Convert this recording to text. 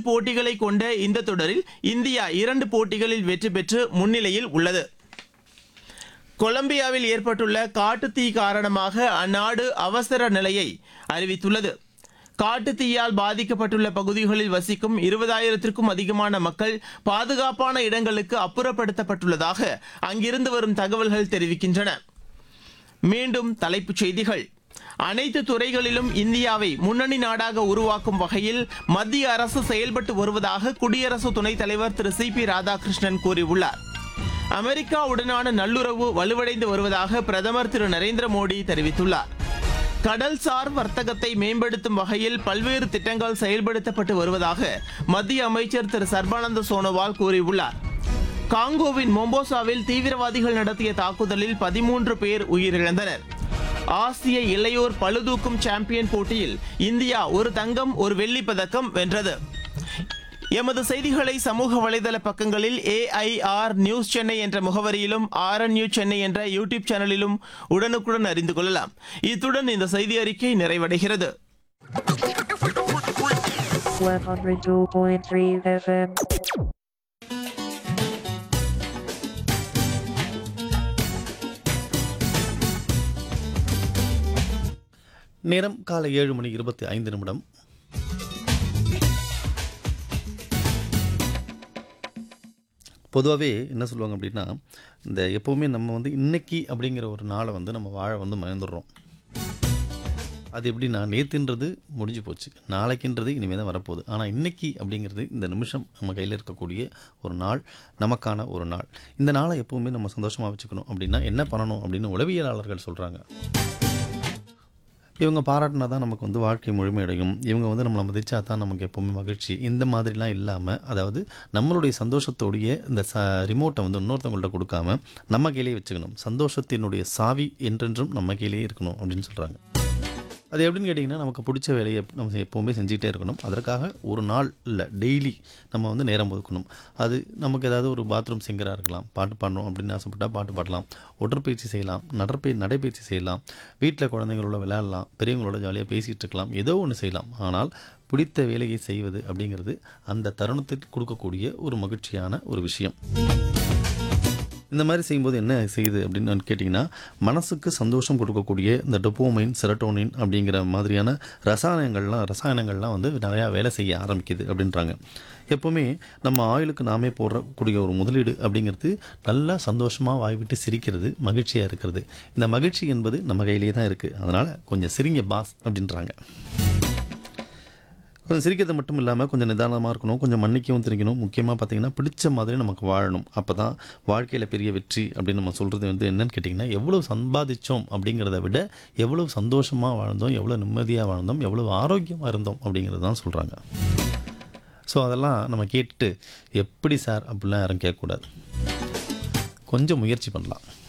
போட்டிகளை கொண்ட இந்த தொடரில் இந்தியா இரண்டு போட்டிகளில் வெற்றி பெற்று முன்னிலையில் உள்ளது கொலம்பியாவில் ஏற்பட்டுள்ள காட்டுத்தீ காரணமாக அந்நாடு அவசர நிலையை அறிவித்துள்ளது காட்டுத்தீயால் பாதிக்கப்பட்டுள்ள பகுதிகளில் வசிக்கும் இருபதாயிரத்திற்கும் அதிகமான மக்கள் பாதுகாப்பான இடங்களுக்கு அப்புறப்படுத்தப்பட்டுள்ளதாக அங்கிருந்து வரும் தகவல்கள் தெரிவிக்கின்றன மீண்டும் தலைப்புச் செய்திகள் அனைத்து துறைகளிலும் இந்தியாவை முன்னணி நாடாக உருவாக்கும் வகையில் மத்திய அரசு செயல்பட்டு வருவதாக குடியரசு துணைத் தலைவர் திரு சி பி ராதாகிருஷ்ணன் கூறியுள்ளார் அமெரிக்காவுடனான நல்லுறவு வலுவடைந்து வருவதாக பிரதமர் திரு நரேந்திர மோடி தெரிவித்துள்ளார் கடல்சார் வர்த்தகத்தை மேம்படுத்தும் வகையில் பல்வேறு திட்டங்கள் செயல்படுத்தப்பட்டு வருவதாக மத்திய அமைச்சர் திரு சர்பானந்த சோனோவால் கூறியுள்ளார் காங்கோவின் மொம்போசாவில் தீவிரவாதிகள் நடத்திய தாக்குதலில் பதிமூன்று பேர் உயிரிழந்தனர் ஆசிய இளையோர் பளுதூக்கும் சாம்பியன் போட்டியில் இந்தியா ஒரு தங்கம் ஒரு வெள்ளிப் பதக்கம் வென்றது எமது செய்திகளை சமூக வலைதள பக்கங்களில் ஏஐஆர் நியூஸ் சென்னை என்ற முகவரியிலும் ஆர்என்யூ சென்னை என்ற யூடியூப் சேனலிலும் உடனுக்குடன் அறிந்து கொள்ளலாம் இத்துடன் இந்த செய்தி அறிக்கை நிறைவடைகிறது 102.3 FM. நேரம் காலை ஏழு மணி இருபத்தி ஐந்து நிமிடம் பொதுவாகவே என்ன சொல்லுவாங்க அப்படின்னா இந்த எப்போவுமே நம்ம வந்து இன்னைக்கு அப்படிங்கிற ஒரு நாளை வந்து நம்ம வாழ வந்து மறந்துடுறோம் அது எப்படின்னா நேற்றுன்றது முடிஞ்சு போச்சு நாளைக்குன்றது இனிமேல் தான் வரப்போகுது ஆனால் இன்னைக்கு அப்படிங்கிறது இந்த நிமிஷம் நம்ம கையில் இருக்கக்கூடிய ஒரு நாள் நமக்கான ஒரு நாள் இந்த நாளை எப்போவுமே நம்ம சந்தோஷமாக வச்சுக்கணும் அப்படின்னா என்ன பண்ணணும் அப்படின்னு உளவியலாளர்கள் சொல்கிறாங்க இவங்க பாராட்டினா தான் நமக்கு வந்து வாழ்க்கை முழுமையடையும் இவங்க வந்து நம்மளை மதிச்சா தான் நமக்கு எப்போவுமே மகிழ்ச்சி இந்த மாதிரிலாம் இல்லாமல் அதாவது நம்மளுடைய சந்தோஷத்தோடைய இந்த ச ரிமோட்டை வந்து இன்னொருத்தவங்கள்ட்ட கொடுக்காம நம்ம கையிலேயே வச்சுக்கணும் சந்தோஷத்தினுடைய சாவி என்றென்றும் நம்ம கையிலேயே இருக்கணும் அப்படின்னு சொல்கிறாங்க அது எப்படின்னு கேட்டிங்கன்னா நமக்கு பிடிச்ச வேலையை நம்ம எப்போவுமே செஞ்சுக்கிட்டே இருக்கணும் அதற்காக ஒரு நாள் இல்லை டெய்லி நம்ம வந்து நேரம் ஒதுக்கணும் அது நமக்கு ஏதாவது ஒரு பாத்ரூம் சிங்கராக இருக்கலாம் பாட்டு பாடணும் அப்படின்னு ஆசைப்பட்டால் பாட்டு பாடலாம் உடற்பயிற்சி செய்யலாம் நடப்பை நடைப்பயிற்சி செய்யலாம் வீட்டில் குழந்தைங்களோட விளையாடலாம் பெரியவங்களோட ஜாலியாக பேசிகிட்டு இருக்கலாம் ஏதோ ஒன்று செய்யலாம் ஆனால் பிடித்த வேலையை செய்வது அப்படிங்கிறது அந்த தருணத்திற்கு கொடுக்கக்கூடிய ஒரு மகிழ்ச்சியான ஒரு விஷயம் இந்த மாதிரி செய்யும்போது என்ன செய்யுது அப்படின்னு நான் கேட்டிங்கன்னா மனசுக்கு சந்தோஷம் கொடுக்கக்கூடிய இந்த டொப்போமைன் செரட்டோனின் அப்படிங்கிற மாதிரியான ரசாயனங்கள்லாம் ரசாயனங்கள்லாம் வந்து நிறையா வேலை செய்ய ஆரம்பிக்குது அப்படின்றாங்க எப்போவுமே நம்ம ஆயுளுக்கு நாமே போடக்கூடிய ஒரு முதலீடு அப்படிங்கிறது நல்லா சந்தோஷமாக வாய் விட்டு சிரிக்கிறது மகிழ்ச்சியாக இருக்கிறது இந்த மகிழ்ச்சி என்பது நம்ம கையிலே தான் இருக்குது அதனால் கொஞ்சம் சிரிங்க பாஸ் அப்படின்றாங்க கொஞ்சம் சிரிக்கிறது மட்டும் இல்லாமல் கொஞ்சம் நிதானமாக இருக்கணும் கொஞ்சம் மன்னிக்கவும் தெரிக்கணும் முக்கியமாக பார்த்தீங்கன்னா பிடிச்ச மாதிரி நமக்கு வாழணும் அப்போ தான் வாழ்க்கையில் பெரிய வெற்றி அப்படின்னு நம்ம சொல்கிறது வந்து என்னன்னு கேட்டிங்கன்னா எவ்வளோ சம்பாதிச்சோம் அப்படிங்கிறத விட எவ்வளோ சந்தோஷமாக வாழ்ந்தோம் எவ்வளோ நிம்மதியாக வாழ்ந்தோம் எவ்வளோ ஆரோக்கியமாக இருந்தோம் அப்படிங்கிறது தான் சொல்கிறாங்க ஸோ அதெல்லாம் நம்ம கேட்டுட்டு எப்படி சார் அப்படிலாம் யாரும் கேட்கக்கூடாது கொஞ்சம் முயற்சி பண்ணலாம்